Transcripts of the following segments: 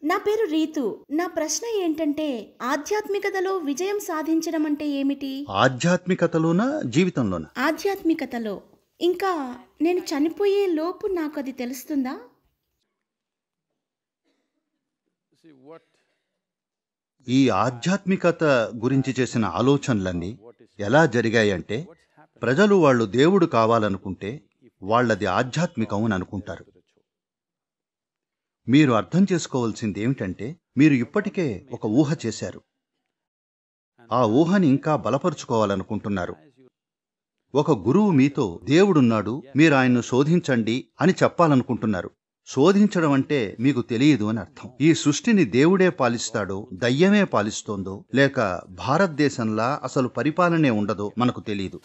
నా పేరు రీతు నా ప్రశ్న ఏంటంటే ఆధ్యాత్మికతలో విజయం సాధించడం అంటే ఏమిటి ఆధ్యాత్మికతలోనా జీవితంలోనా ఆధ్యాత్మికతలో ఇంకా నేను చనిపోయే లోపు నాకు అది తెలుస్తుందా See what ఈ ఆధ్యాత్మికత గురించి చేసిన ఆలోచనలన్నీ ఎలా జరిగాయంటే ప్రజలు వాళ్ళు దేవుడు కావాలనుకుంటే వాళ్ళది ఆధ్యాత్మికం అని అనుకుంటారు మీరు అర్థం చేసుకోవాల్సింది ఏమిటంటే మీరు ఇప్పటికే ఒక ఊహ చేశారు ఆ ఊహని ఇంకా బలపరుచుకోవాలనుకుంటున్నారు ఒక గురువు మీతో దేవుడున్నాడు మీరు ఆయన్ను శోధించండి అని చెప్పాలనుకుంటున్నారు శోధించడం అంటే మీకు తెలియదు అని అర్థం ఈ సృష్టిని దేవుడే పాలిస్తాడో దయ్యమే పాలిస్తోందో లేక భారతదేశంలా అసలు పరిపాలనే ఉండదో మనకు తెలియదు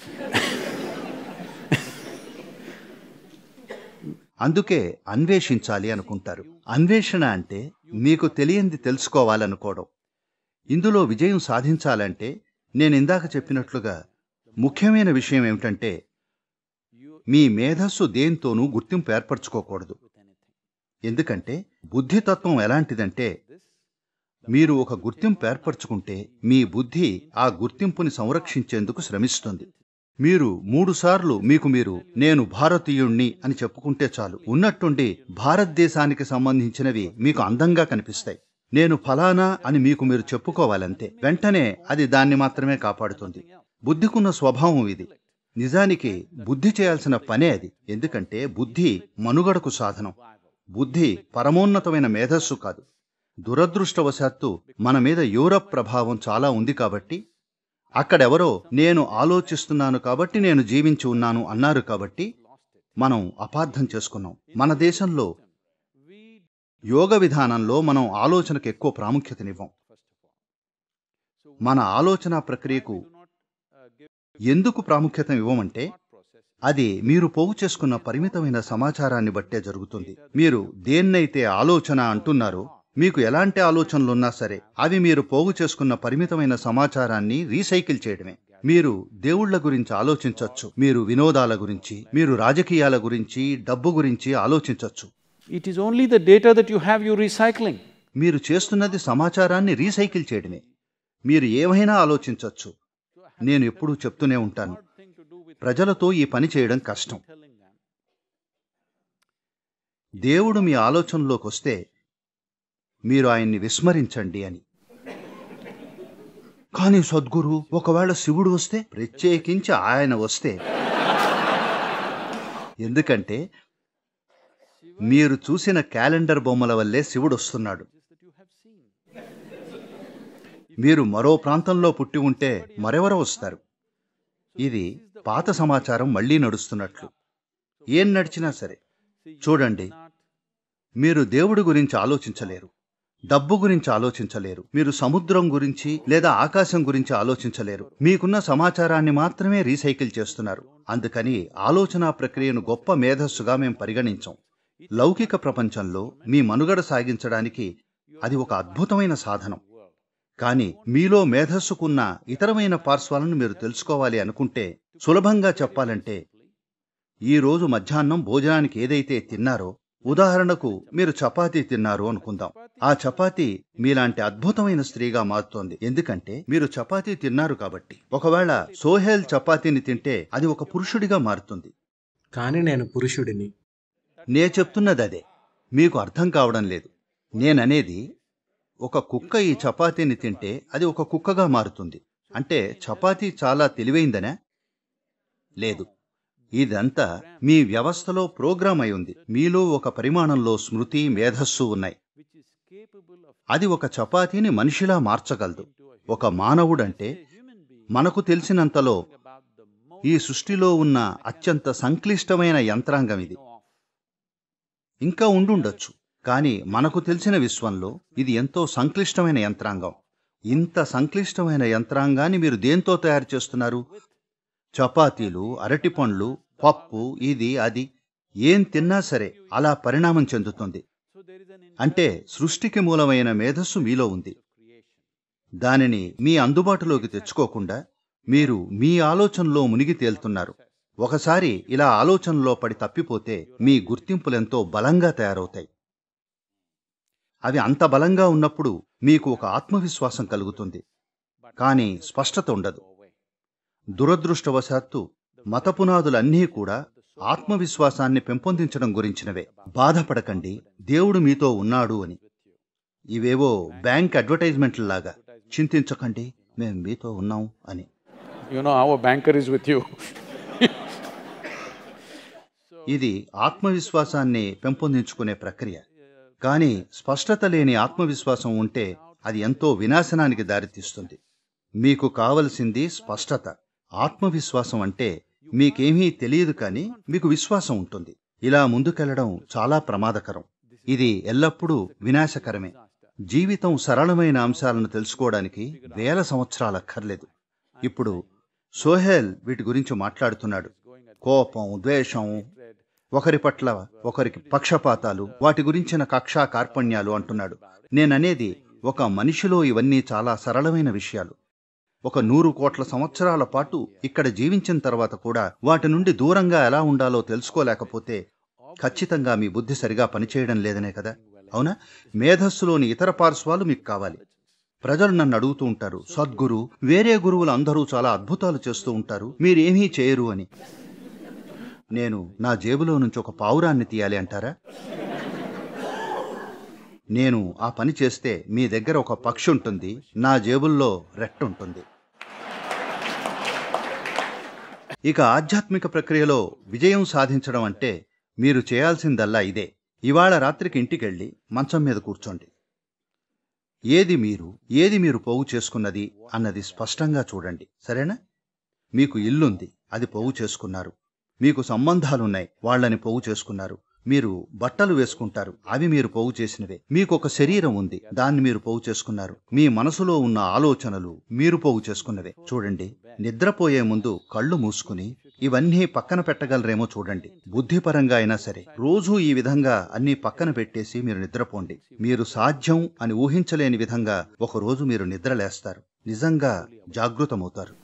అందుకే అన్వేషించాలి అనుకుంటారు అన్వేషణ అంటే మీకు తెలియంది తెలుసుకోవాలనుకోవడం ఇందులో విజయం సాధించాలంటే నేను ఇందాక చెప్పినట్లుగా ముఖ్యమైన విషయం ఏమిటంటే మీ మేధస్సు దేంతోనూ గుర్తింపు ఏర్పరచుకోకూడదు ఎందుకంటే బుద్ధితత్వం ఎలాంటిదంటే మీరు ఒక గుర్తింపు ఏర్పరచుకుంటే మీ బుద్ధి ఆ గుర్తింపుని సంరక్షించేందుకు శ్రమిస్తుంది మీరు మూడుసార్లు మీకు మీరు నేను భారతీయుణ్ణి అని చెప్పుకుంటే చాలు ఉన్నట్టుండి భారతదేశానికి సంబంధించినవి మీకు అందంగా కనిపిస్తాయి నేను ఫలానా అని మీకు మీరు చెప్పుకోవాలంతే వెంటనే అది దాన్ని మాత్రమే కాపాడుతుంది బుద్ధికున్న స్వభావం ఇది నిజానికి బుద్ధి చేయాల్సిన పనే అది ఎందుకంటే బుద్ధి మనుగడకు సాధనం బుద్ధి పరమోన్నతమైన మేధస్సు కాదు దురదృష్టవశాత్తు మన మీద యూరప్ ప్రభావం చాలా ఉంది కాబట్టి అక్కడెవరో నేను ఆలోచిస్తున్నాను కాబట్టి నేను జీవించి ఉన్నాను అన్నారు కాబట్టి మనం అపార్థం చేసుకున్నాం మన దేశంలో యోగ విధానంలో మనం ఆలోచనకు ఎక్కువ ప్రాముఖ్యతనివ్వం మన ఆలోచన ప్రక్రియకు ఎందుకు ప్రాముఖ్యత ఇవ్వమంటే అది మీరు పోగు చేసుకున్న పరిమితమైన సమాచారాన్ని బట్టే జరుగుతుంది మీరు దేన్నైతే ఆలోచన అంటున్నారో మీకు ఎలాంటి ఆలోచనలున్నా సరే అవి మీరు పోగు చేసుకున్న పరిమితమైన సమాచారాన్ని రీసైకిల్ చేయడమే మీరు దేవుళ్ల గురించి ఆలోచించవచ్చు మీరు వినోదాల గురించి మీరు రాజకీయాల గురించి డబ్బు గురించి ఆలోచించవచ్చు it is only the data that you have you're recycling. మీరు చేస్తున్నది సమాచారాన్ని రీసైకిల్ చేయడమే మీరు ఏమైనా ఆలోచించవచ్చు నేను ఎప్పుడూ చెప్తూనే ఉంటాను ప్రజలతో ఈ పని చేయడం కష్టం దేవుడు మీ ఆలోచనలోకి వస్తే మీరు ఆయన్ని విస్మరించండి అని కానీ సద్గురు ఒకవేళ శివుడు వస్తే ప్రత్యేకించి ఆయన వస్తే ఎందుకంటే మీరు చూసిన క్యాలెండర్ బొమ్మల వల్లే శివుడు వస్తున్నాడు మీరు మరో ప్రాంతంలో పుట్టి ఉంటే మరెవరో వస్తారు ఇది పాత సమాచారం మళ్ళీ నడుస్తున్నట్లు ఏం నడిచినా సరే చూడండి మీరు దేవుడి గురించి ఆలోచించలేరు డబ్బు గురించి ఆలోచించలేరు మీరు సముద్రం గురించి లేదా ఆకాశం గురించి ఆలోచించలేరు మీకున్న సమాచారాన్ని మాత్రమే రీసైకిల్ చేస్తున్నారు అందుకని ఆలోచనా ప్రక్రియను గొప్ప మేధస్సుగా మేము పరిగణించాం లౌకిక ప్రపంచంలో మీ మనుగడ సాగించడానికి అది ఒక అద్భుతమైన సాధనం కానీ మీలో మేధస్సుకున్న ఇతరమైన పార్శ్వాలను మీరు తెలుసుకోవాలి అనుకుంటే సులభంగా చెప్పాలంటే ఈ రోజు మధ్యాహ్నం భోజనానికి ఏదైతే తిన్నారో ఉదాహరణకు మీరు చపాతీ తిన్నారు అనుకుందాం ఆ చపాతీ మీలాంటి అద్భుతమైన స్త్రీగా మారుతోంది ఎందుకంటే మీరు చపాతీ తిన్నారు కాబట్టి ఒకవేళ సోహెల్ చపాతీని తింటే అది ఒక పురుషుడిగా మారుతుంది కానీ నేను పురుషుడిని నే చెప్తున్నది అదే మీకు అర్థం కావడం లేదు నేననేది ఒక కుక్క ఈ చపాతీని తింటే అది ఒక కుక్కగా మారుతుంది అంటే చపాతీ చాలా తెలివైందనే లేదు ఇదంతా మీ వ్యవస్థలో ప్రోగ్రామ్ అయి ఉంది మీలో ఒక పరిమాణంలో స్మృతి మేధస్సు ఉన్నాయి అది ఒక చపాతీని మనిషిలా మార్చగలదు ఒక మానవుడంటే మనకు తెలిసినంతలో ఈ సృష్టిలో ఉన్న అత్యంత సంక్లిష్టమైన యంత్రాంగం ఇది ఇంకా ఉండుండొచ్చు కానీ మనకు తెలిసిన విశ్వంలో ఇది ఎంతో సంక్లిష్టమైన యంత్రాంగం ఇంత సంక్లిష్టమైన యంత్రాంగాన్ని మీరు దేంతో తయారు చేస్తున్నారు చపాతీలు అరటిపండ్లు పప్పు ఇది అది ఏం తిన్నా సరే అలా పరిణామం చెందుతుంది అంటే సృష్టికి మూలమైన మేధస్సు మీలో ఉంది దానిని మీ అందుబాటులోకి తెచ్చుకోకుండా మీరు మీ ఆలోచనలో మునిగి తేలుతున్నారు ఒకసారి ఇలా ఆలోచనలో పడి తప్పిపోతే మీ గుర్తింపులెంతో బలంగా తయారవుతాయి అవి అంత బలంగా ఉన్నప్పుడు మీకు ఒక ఆత్మవిశ్వాసం కలుగుతుంది కానీ స్పష్టత ఉండదు దురదృష్టవశాత్తు మత పునాదులన్నీ కూడా ఆత్మవిశ్వాసాన్ని పెంపొందించడం గురించినవే బాధపడకండి దేవుడు మీతో ఉన్నాడు అని ఇవేవో బ్యాంక్ అడ్వర్టైజ్మెంట్లలాగా చింతించకండి మేము మీతో ఉన్నాం అని You know, our banker is with you. ఇది ఆత్మవిశ్వాసాన్ని పెంపొందించుకునే ప్రక్రియ కానీ స్పష్టత లేని ఆత్మవిశ్వాసం ఉంటే అది ఎంతో వినాశనానికి దారితీస్తుంది మీకు కావలసింది స్పష్టత ఆత్మవిశ్వాసం అంటే మీకేమీ తెలియదు కానీ మీకు విశ్వాసం ఉంటుంది ఇలా ముందుకెళ్లడం చాలా ప్రమాదకరం ఇది ఎల్లప్పుడూ వినాశకరమే జీవితం సరళమైన అంశాలను తెలుసుకోవడానికి వేల సంవత్సరాలక్కర్లేదు ఇప్పుడు సోహెల్ వీటి గురించి మాట్లాడుతున్నాడు కోపం ద్వేషం ఒకరి పట్ల ఒకరికి పక్షపాతాలు వాటి గురించిన కక్షా కార్పణ్యాలు అంటున్నాడు నేననేది ఒక మనిషిలో ఇవన్నీ చాలా సరళమైన విషయాలు ఒక నూరు కోట్ల సంవత్సరాల పాటు ఇక్కడ జీవించిన తర్వాత కూడా వాటి నుండి దూరంగా ఎలా ఉండాలో తెలుసుకోలేకపోతే ఖచ్చితంగా మీ బుద్ధి సరిగా పనిచేయడం లేదనే కదా అవునా మేధస్సులోని ఇతర పార్శ్వాలు మీకు కావాలి ప్రజలు నన్ను అడుగుతూ ఉంటారు సద్గురు వేరే గురువులు అందరూ చాలా అద్భుతాలు చేస్తూ ఉంటారు మీరేమీ చేయరు అని నేను నా జేబులో నుంచి ఒక పావురాన్ని తీయాలి అంటారా నేను ఆ పని చేస్తే మీ దగ్గర ఒక పక్షి ఉంటుంది నా జేబుల్లో రెట్ట ఉంటుంది ఇక ఆధ్యాత్మిక ప్రక్రియలో విజయం సాధించడం అంటే మీరు చేయాల్సిందల్లా ఇదే ఇవాళ రాత్రికి ఇంటికెళ్ళి మంచం మీద కూర్చోండి ఏది మీరు ఏది మీరు పోగు చేసుకున్నది అన్నది స్పష్టంగా చూడండి సరేనా మీకు ఇల్లుంది అది పోగు చేసుకున్నారు మీకు సంబంధాలున్నాయి వాళ్ళని పోగు చేసుకున్నారు మీరు బట్టలు వేసుకుంటారు అవి మీరు పోగు చేసినవే మీకు ఒక శరీరం ఉంది దాన్ని మీరు పోగు చేసుకున్నారు మీ మనసులో ఉన్న ఆలోచనలు మీరు పోగు చేసుకున్నవే చూడండి నిద్రపోయే ముందు కళ్ళు మూసుకుని ఇవన్నీ పక్కన పెట్టగలరేమో చూడండి బుద్ధిపరంగా అయినా సరే రోజూ ఈ విధంగా అన్నీ పక్కన పెట్టేసి మీరు నిద్రపోండి మీరు సాధ్యం అని ఊహించలేని విధంగా ఒక రోజు మీరు నిద్రలేస్తారు నిజంగా జాగృతమవుతారు